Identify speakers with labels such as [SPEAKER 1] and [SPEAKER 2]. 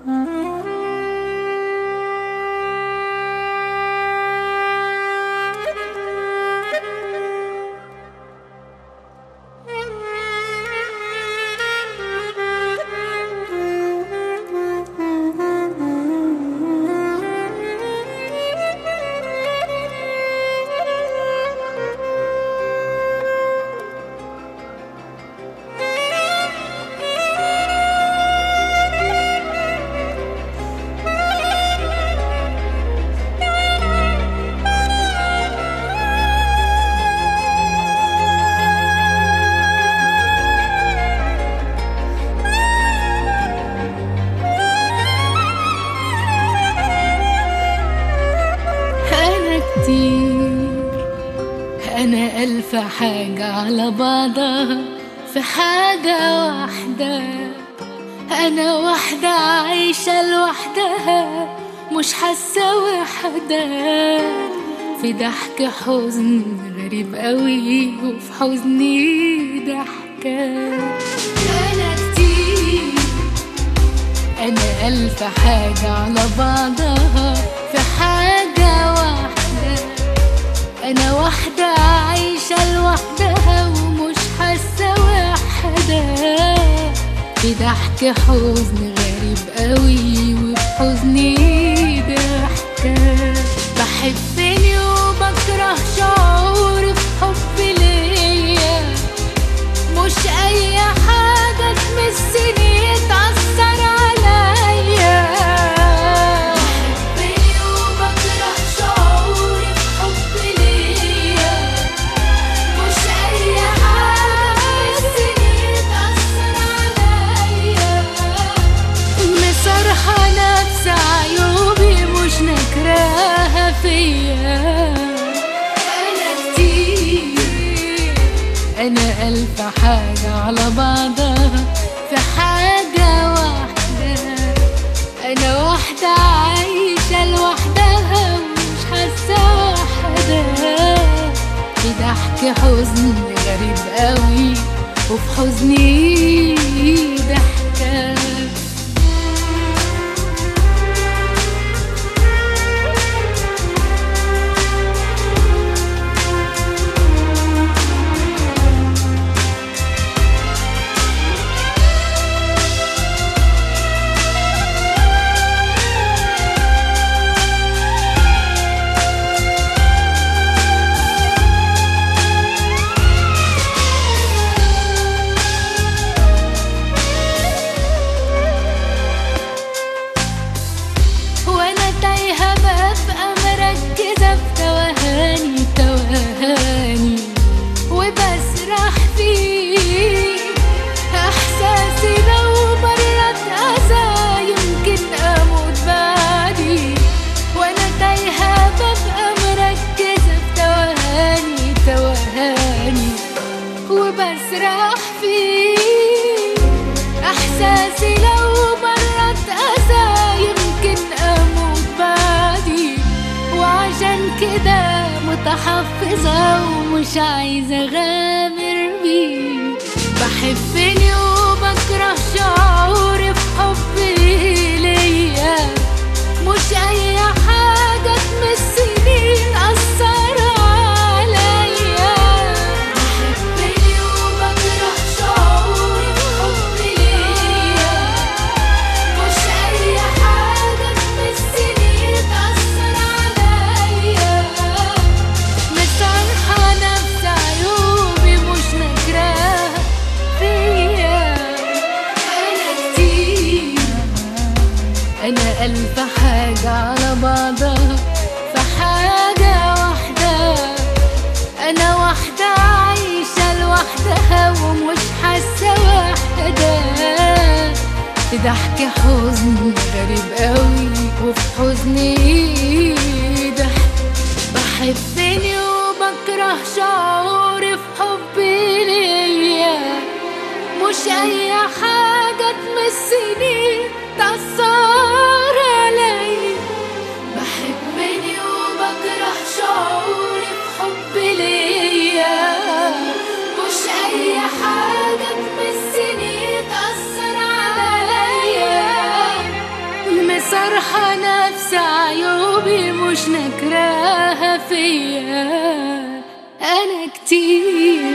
[SPEAKER 1] أنا كتير أنا ألف حاجة على بعضها في حاجة واحدة أنا واحدة عايشة لوحدها مش حاسة وحدة في ضحك حزن غريب قوي وفي حزني ضحكة أنا كتير أنا ألف حاجة على بعضها في حاجة واحدة أنا واحدة عايشة لوحدها ومش حاسة وحدة في ضحك حزن غريب قوي وفي حزني ضحكة بحبني وبكره شعوري في حبي ليا مش اي حاجة تمسني تأثر عليا بحبني وبكره شعوري في حبي ليا مش اي حاجة تمسني تأثر عليا مصرحة نفس عيوبي مش نكراها فيا أنا كتير أنا ألف حاجة على بعضها في حاجة واحدة أنا واحدة عايشة لوحدها ومش حاسة وحدة في ضحك حزن غريب قوي وفي حزني ضحكة وانا تايهة ببقى مركزة في توهاني توهاني وبسرح فيه احساسي لو مرت اذى يمكن اموت بعدي وانا تايهة ببقى مركزة في توهاني توهاني وبسرح فيه احساسي لو مرت اذى يمكن اموت بعدي وعشان كده متحفظة ومش عايزة اغامر بيه بحبني وبكره شعوري في حبي ليا مش اي حاجة تمسني تأثر عليا بحبني وبكره شعوري في حبي ليا مش اي حاجة تمسني تأثر عليا مصالحة نفس عيوبي مش نكراها فيا انا كتير أنا ألف حاجة على بعضها في حاجة واحدة أنا واحدة عايشة لوحدها ومش حاسة وحدة في ضحك حزن غريب قوي وفي حزني ضحك بحبني وبكره شعوري في حبي ليا مش اي حاجة تمسني تأثر علي بحبني وبكره شعوري في حبي ليا مش اي حاجة تمسني تأثر عليا مش نكراها فيا انا كتير